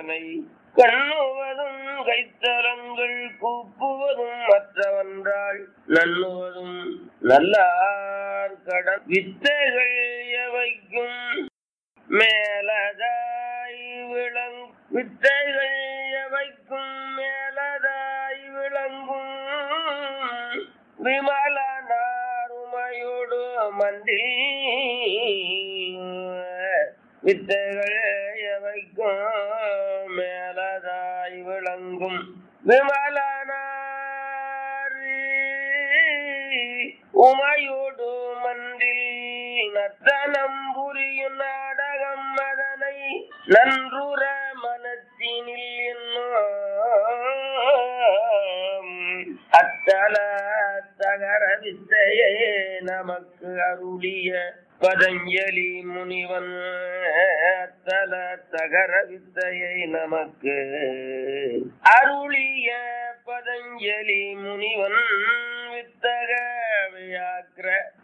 அதனை கண்ணுவதும் கைத்தலங்கள் கூப்புவதும் மற்றவன்றாள் நண்ணுவதும் நல்லார் கடன் வித்தைகள் எவைக்கும் மேலதாய் விளங் வித்தைகள் எவைக்கும் மேலதாய் விளங்கும் விமலனாருமையோடு மண்டி வித்தைகள் எவைக்கும் மேலதாய் விளங்கும் விமலனார் உமையோடு மன்றில் நத்தனம் புரியும் நாடகம் அதனை நன்றுற மனத்தினில் என்னும் அத்தல தகர வித்தையே நமக்கு அருளிய பதஞ்சலி முனிவன் அத்தல தகர வித்தையை நமக்கு அருளிய பதஞ்சலி முனிவன் வித்தக வியாக்கிர